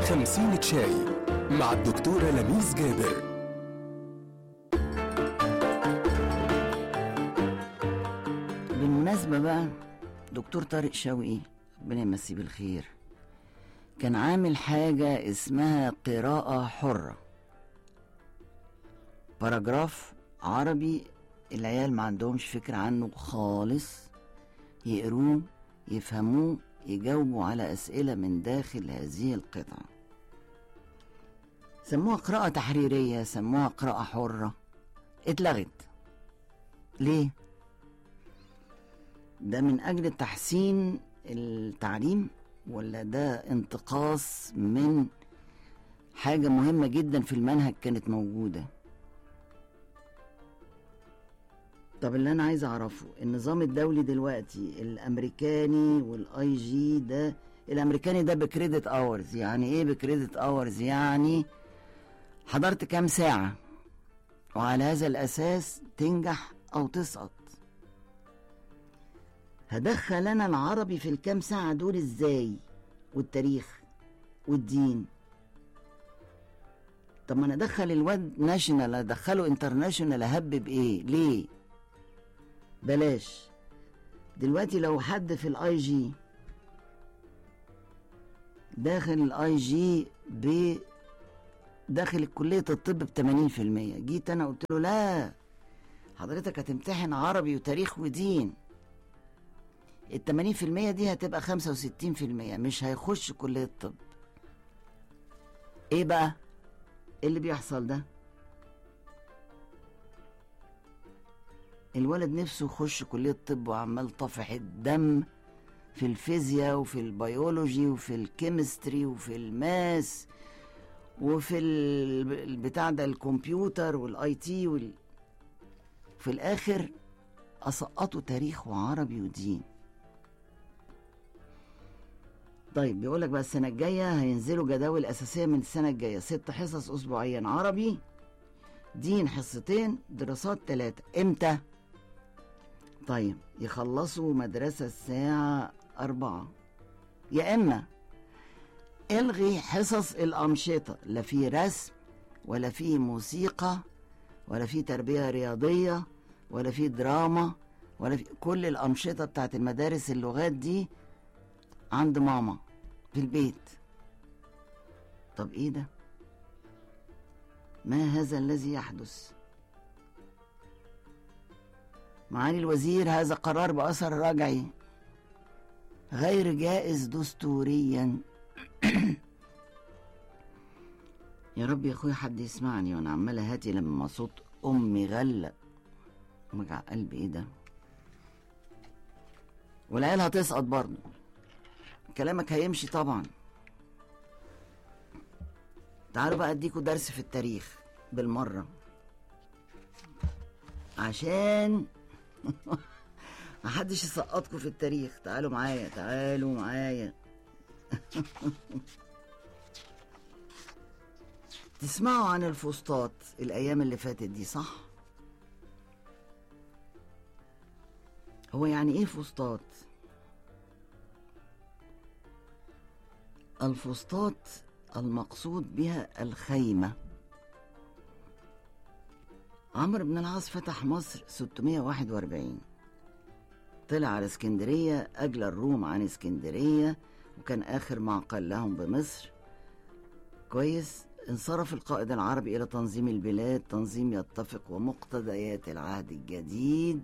خمسين شاي مع الدكتورة لميس جابر بالمناسبة بقى دكتور طارق شوقي ربنا يمسيه بالخير كان عامل حاجة اسمها قراءة حرة باراجراف عربي العيال ما عندهمش فكرة عنه خالص يقروه يفهموه يجاوبوا على أسئلة من داخل هذه القطعة سموها قراءة تحريرية سموها قراءة حرة اتلغت ليه؟ ده من أجل تحسين التعليم ولا ده انتقاص من حاجة مهمة جدا في المنهج كانت موجودة طب اللي أنا عايز أعرفه النظام الدولي دلوقتي الأمريكاني والآي جي ده الأمريكاني ده بكريدت أورز يعني إيه بكريدت أورز يعني حضرت كام ساعة وعلى هذا الأساس تنجح أو تسقط هدخل انا العربي في الكام ساعة دول ازاي والتاريخ والدين طب ما انا ادخل الواد ناشونال ادخله انترناشونال اهبب ايه ليه بلاش دلوقتي لو حد في الاي جي داخل الاي جي ب داخل كلية الطب ب 80% جيت انا قلت له لا حضرتك هتمتحن عربي وتاريخ ودين التمانين في المية دي هتبقى خمسة وستين في المية مش هيخش كلية الطب ايه بقى ايه اللي بيحصل ده الولد نفسه يخش كلية الطب وعمال طافح الدم في الفيزياء وفي البيولوجي وفي الكيمستري وفي الماس وفي البتاع ده الكمبيوتر والاي تي وال... في الاخر اسقطوا تاريخ وعربي ودين طيب بيقول لك بقى السنة الجاية هينزلوا جداول أساسية من السنة الجاية ست حصص أسبوعيا عربي دين حصتين دراسات ثلاثة إمتى؟ طيب يخلصوا مدرسة الساعة أربعة يا إما الغي حصص الأنشطة لا في رسم ولا في موسيقى ولا في تربية رياضية ولا في دراما ولا في كل الأنشطة بتاعت المدارس اللغات دي عند ماما في البيت طب ايه ده ما هذا الذي يحدث معالي الوزير هذا قرار بأثر رجعي غير جائز دستوريا يا رب يا اخويا حد يسمعني وانا عماله هاتي لما صوت امي غلق وجع قلبي ايه ده والعيال هتسقط برضه كلامك هيمشي طبعا تعالوا بقى اديكوا درس في التاريخ بالمرة عشان محدش يسقطكوا في التاريخ تعالوا معايا تعالوا معايا تسمعوا عن الفسطاط الايام اللي فاتت دي صح هو يعني ايه فسطاط الفسطاط المقصود بها الخيمة عمرو بن العاص فتح مصر 641 طلع على اسكندرية أجلى الروم عن اسكندرية وكان آخر معقل لهم بمصر كويس انصرف القائد العربي إلى تنظيم البلاد تنظيم يتفق ومقتضيات العهد الجديد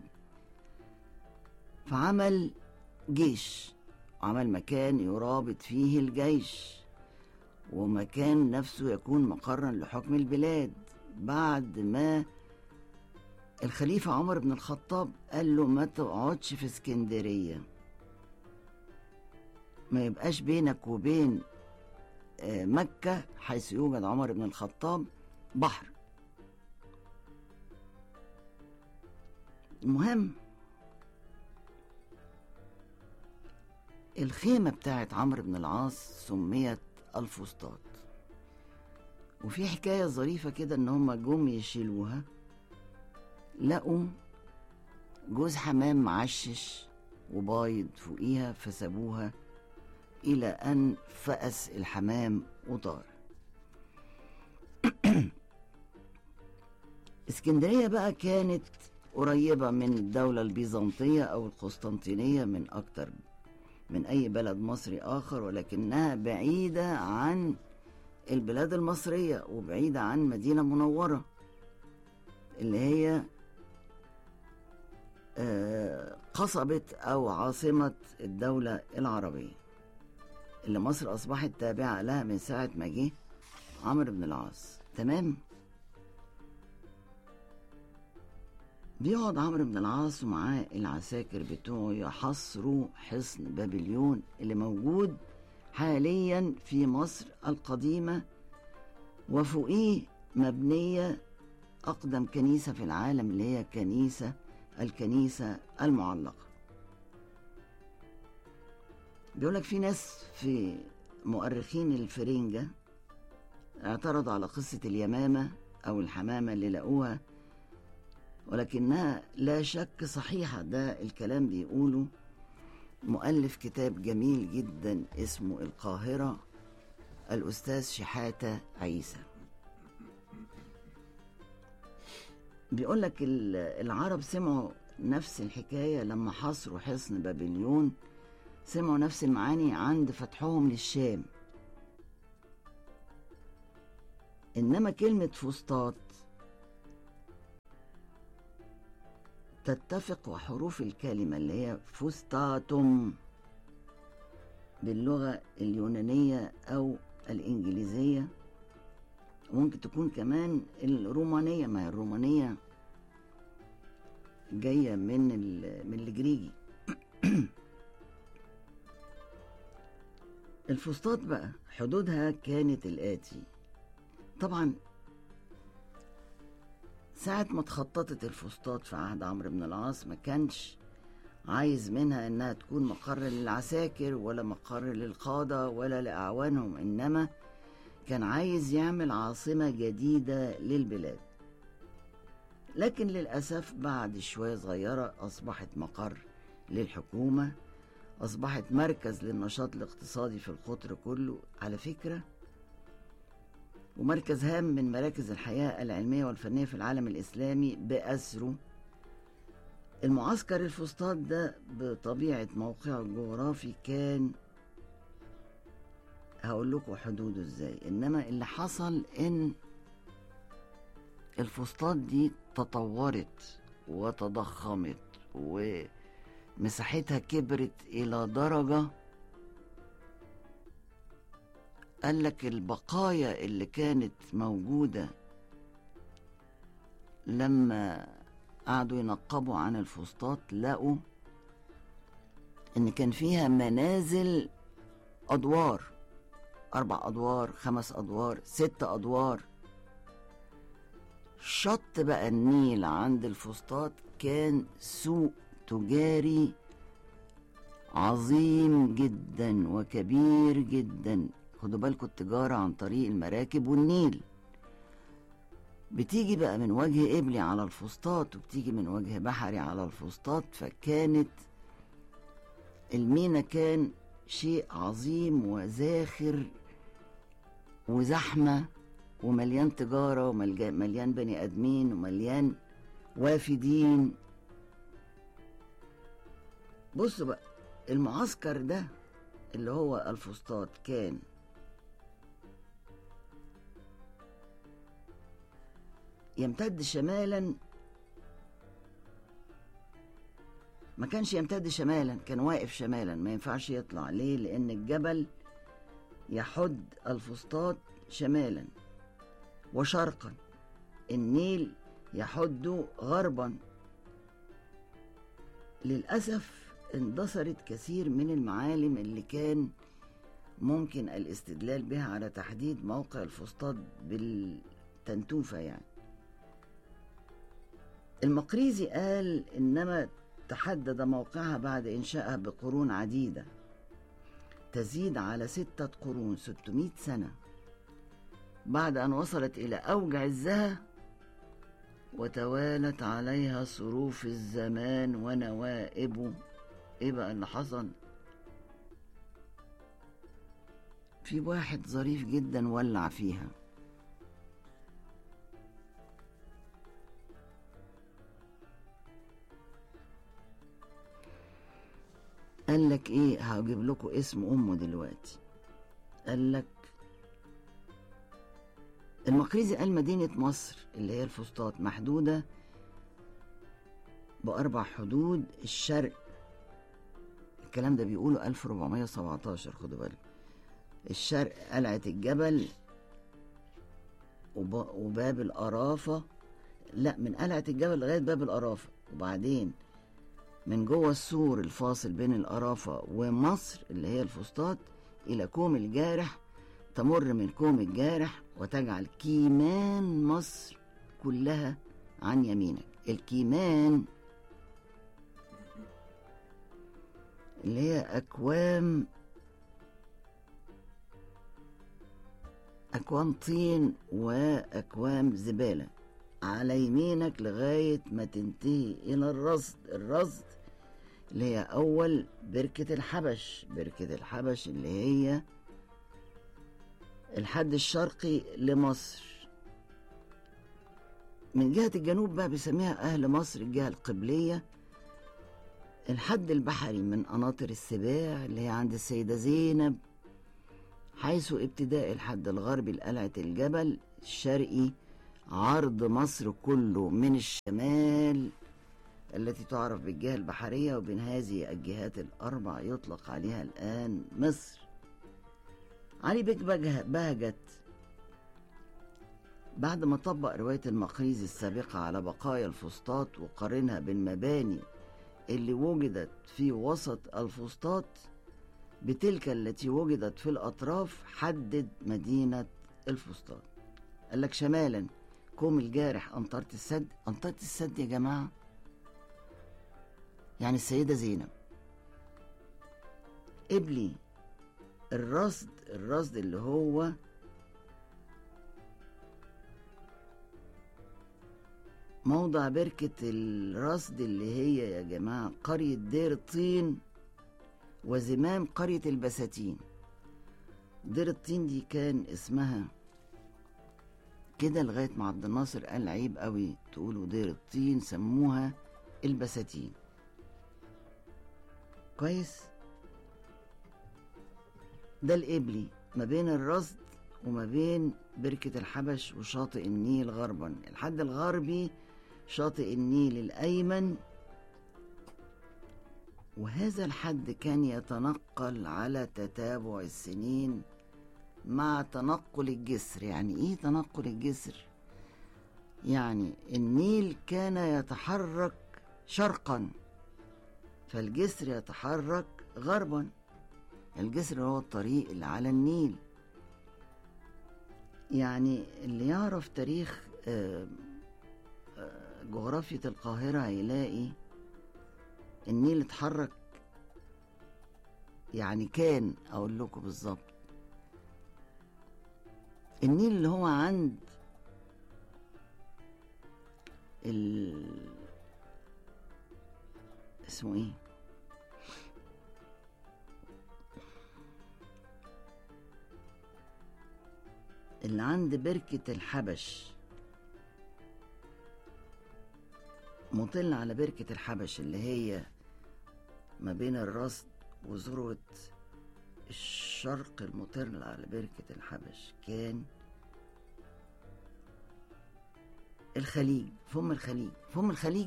فعمل جيش عمل مكان يرابط فيه الجيش ومكان نفسه يكون مقرا لحكم البلاد بعد ما الخليفة عمر بن الخطاب قال له ما تقعدش في اسكندرية ما يبقاش بينك وبين مكة حيث يوجد عمر بن الخطاب بحر المهم الخيمة بتاعت عمرو بن العاص سميت الفسطاط وفي حكاية ظريفة كده ان هما جم يشيلوها لقوا جوز حمام معشش وبايض فوقيها فسابوها إلى أن فأس الحمام وطار اسكندرية بقى كانت قريبة من الدولة البيزنطية أو القسطنطينية من أكتر من أي بلد مصري آخر ولكنها بعيدة عن البلاد المصرية وبعيدة عن مدينة منورة اللي هي آه، قصبة أو عاصمة الدولة العربية اللي مصر أصبحت تابعة لها من ساعة ما جه عمرو بن العاص تمام بيقعد عمرو بن العاص ومعاه العساكر بتوعه يحصروا حصن بابليون اللي موجود حاليا في مصر القديمة وفوقيه مبنية أقدم كنيسة في العالم اللي هي كنيسة الكنيسة المعلقة بيقولك في ناس في مؤرخين الفرنجة اعترضوا على قصة اليمامة أو الحمامة اللي لقوها ولكنها لا شك صحيحة ده الكلام بيقوله مؤلف كتاب جميل جدا اسمه القاهرة الأستاذ شحاتة عيسى بيقول لك العرب سمعوا نفس الحكاية لما حصروا حصن بابليون سمعوا نفس المعاني عند فتحهم للشام إنما كلمة فسطاط تتفق وحروف الكلمة اللي هي فستاتم باللغة اليونانية أو الإنجليزية ممكن تكون كمان الرومانية ما هي الرومانية جاية من من الجريجي الفسطاط بقى حدودها كانت الآتي طبعا ساعة ما اتخططت الفسطاط في عهد عمرو بن العاص ما كانش عايز منها انها تكون مقر للعساكر ولا مقر للقادة ولا لأعوانهم إنما كان عايز يعمل عاصمة جديدة للبلاد لكن للأسف بعد شوية صغيرة أصبحت مقر للحكومة أصبحت مركز للنشاط الاقتصادي في القطر كله على فكرة ومركز هام من مراكز الحياة العلمية والفنية في العالم الإسلامي بأسره المعسكر الفسطاط ده بطبيعة موقعه الجغرافي كان هقول لكم حدوده ازاي انما اللي حصل ان الفسطاط دي تطورت وتضخمت ومساحتها كبرت الى درجه قال لك البقايا اللي كانت موجوده لما قعدوا ينقبوا عن الفسطاط لقوا ان كان فيها منازل ادوار اربع ادوار خمس ادوار ست ادوار شط بقى النيل عند الفسطاط كان سوق تجاري عظيم جدا وكبير جدا خدوا بالكم التجارة عن طريق المراكب والنيل بتيجي بقى من وجه قبلي على الفسطاط وبتيجي من وجه بحري على الفسطاط فكانت المينا كان شيء عظيم وزاخر وزحمة ومليان تجارة ومليان بني آدمين ومليان وافدين بصوا بقى المعسكر ده اللي هو الفسطاط كان يمتد شمالا ما كانش يمتد شمالا كان واقف شمالا ما ينفعش يطلع ليه لان الجبل يحد الفسطاط شمالا وشرقا النيل يحد غربا للاسف اندثرت كثير من المعالم اللي كان ممكن الاستدلال بها على تحديد موقع الفسطاط بالتنتوفه يعني المقريزي قال إنما تحدد موقعها بعد إنشائها بقرون عديدة تزيد على ستة قرون 600 سنة بعد أن وصلت إلى أوج عزها وتوالت عليها صروف الزمان ونوائبه إيه بقى اللي حصل في واحد ظريف جدا ولع فيها قال لك ايه هجيب لكم اسم امه دلوقتي قال لك المقريزي قال مدينة مصر اللي هي الفسطاط محدودة بأربع حدود الشرق الكلام ده بيقوله 1417 خدوا بالك الشرق قلعة الجبل وب- وباب القرافة لا من قلعة الجبل لغاية باب القرافة وبعدين من جوه السور الفاصل بين القرافة ومصر اللي هي الفسطاط إلى كوم الجارح تمر من كوم الجارح وتجعل كيمان مصر كلها عن يمينك الكيمان اللي هي أكوام أكوام طين وأكوام زبالة على يمينك لغاية ما تنتهي إلى الرصد الرصد اللي هي أول بركة الحبش بركة الحبش اللي هي الحد الشرقي لمصر من جهة الجنوب بقى بيسميها أهل مصر الجهة القبلية الحد البحري من قناطر السباع اللي هي عند السيدة زينب حيث ابتداء الحد الغربي لقلعة الجبل الشرقي عرض مصر كله من الشمال التي تعرف بالجهة البحرية وبين هذه الجهات الأربع يطلق عليها الآن مصر علي بيك بجه- بهجت بعد ما طبق رواية المقريزي السابقة على بقايا الفسطاط وقارنها بالمباني اللي وجدت في وسط الفسطاط بتلك التي وجدت في الأطراف حدد مدينة الفسطاط قال لك شمالا كوم الجارح أنطرة السد أنطرة السد يا جماعة يعني السيدة زينب قبلي الرصد الرصد اللي هو موضع بركة الرصد اللي هي يا جماعة قرية دير الطين وزمام قرية البساتين دير الطين دي كان اسمها كده لغاية ما عبد الناصر قال عيب قوي تقولوا دير الطين سموها البساتين كويس ده القبلي ما بين الرصد وما بين بركة الحبش وشاطئ النيل غربا الحد الغربي شاطئ النيل الأيمن وهذا الحد كان يتنقل على تتابع السنين مع تنقل الجسر يعني ايه تنقل الجسر يعني النيل كان يتحرك شرقا فالجسر يتحرك غربا الجسر هو الطريق اللي على النيل يعني اللي يعرف تاريخ آه، آه، جغرافية القاهرة هيلاقي النيل اتحرك يعني كان أقول لكم بالظبط النيل اللي هو عند ال اسمه ايه اللي عند بركة الحبش مطل على بركة الحبش اللي هي ما بين الرصد وذروة الشرق المطل على بركة الحبش كان الخليج فم الخليج فم الخليج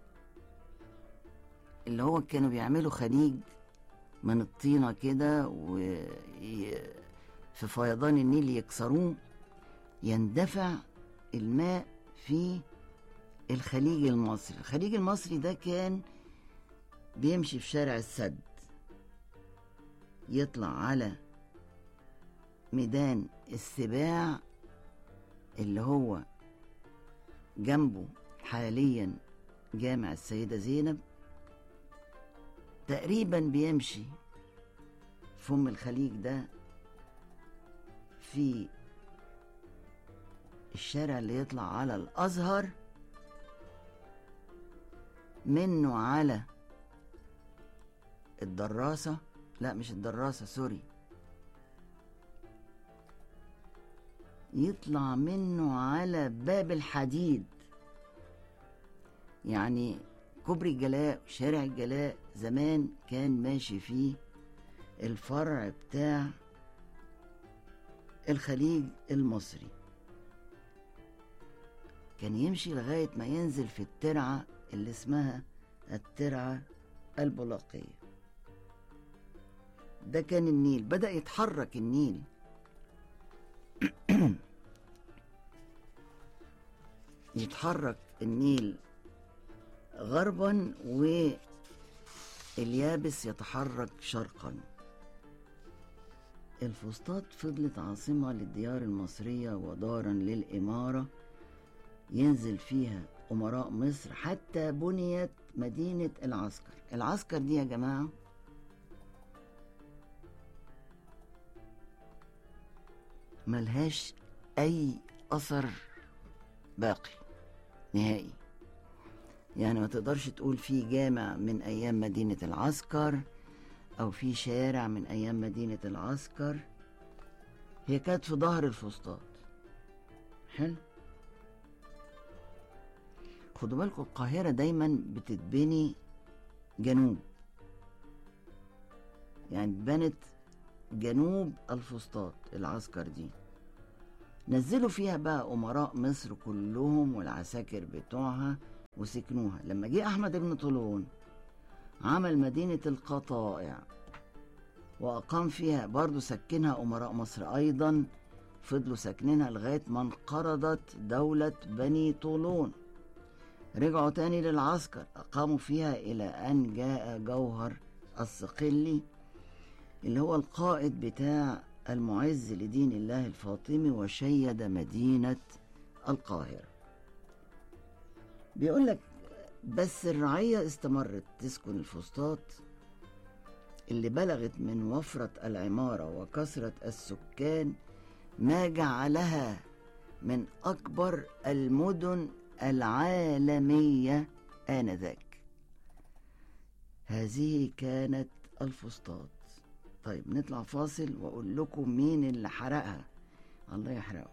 اللي هو كانوا بيعملوا خليج من الطينة كده و في فيضان النيل يكسروه يندفع الماء في الخليج المصري الخليج المصري ده كان بيمشي في شارع السد يطلع على ميدان السباع اللي هو جنبه حاليا جامع السيدة زينب تقريبا بيمشي فم الخليج ده في الشارع اللي يطلع على الأزهر منه على الدراسة لا مش الدراسة سوري يطلع منه على باب الحديد يعني كوبري الجلاء وشارع الجلاء زمان كان ماشي فيه الفرع بتاع الخليج المصري كان يمشي لغاية ما ينزل في الترعة اللي اسمها الترعة البلاقية ده كان النيل بدأ يتحرك النيل يتحرك النيل غربا واليابس يتحرك شرقا الفسطاط فضلت عاصمة للديار المصرية ودارا للإمارة ينزل فيها أمراء مصر حتى بنيت مدينة العسكر العسكر دي يا جماعة ملهاش أي أثر باقي نهائي يعني ما تقدرش تقول في جامع من أيام مدينة العسكر أو في شارع من أيام مدينة العسكر هي كانت في ظهر الفسطاط حلو خدوا بالكم القاهرة دايما بتتبني جنوب يعني اتبنت جنوب الفسطاط العسكر دي نزلوا فيها بقى أمراء مصر كلهم والعساكر بتوعها وسكنوها لما جه أحمد بن طولون عمل مدينة القطائع وأقام فيها برضو سكنها أمراء مصر أيضا فضلوا ساكنينها لغاية ما انقرضت دولة بني طولون رجعوا تاني للعسكر أقاموا فيها إلى أن جاء جوهر الصقلي اللي هو القائد بتاع المعز لدين الله الفاطمي وشيد مدينة القاهرة بيقول لك بس الرعية استمرت تسكن الفسطاط اللي بلغت من وفرة العمارة وكثرة السكان ما جعلها من أكبر المدن العالمية آنذاك هذه كانت الفسطاط طيب نطلع فاصل وأقول لكم مين اللي حرقها الله يحرقه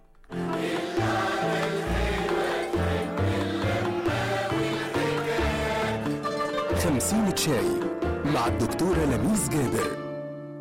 خمسين شاي مع الدكتورة لميس جابر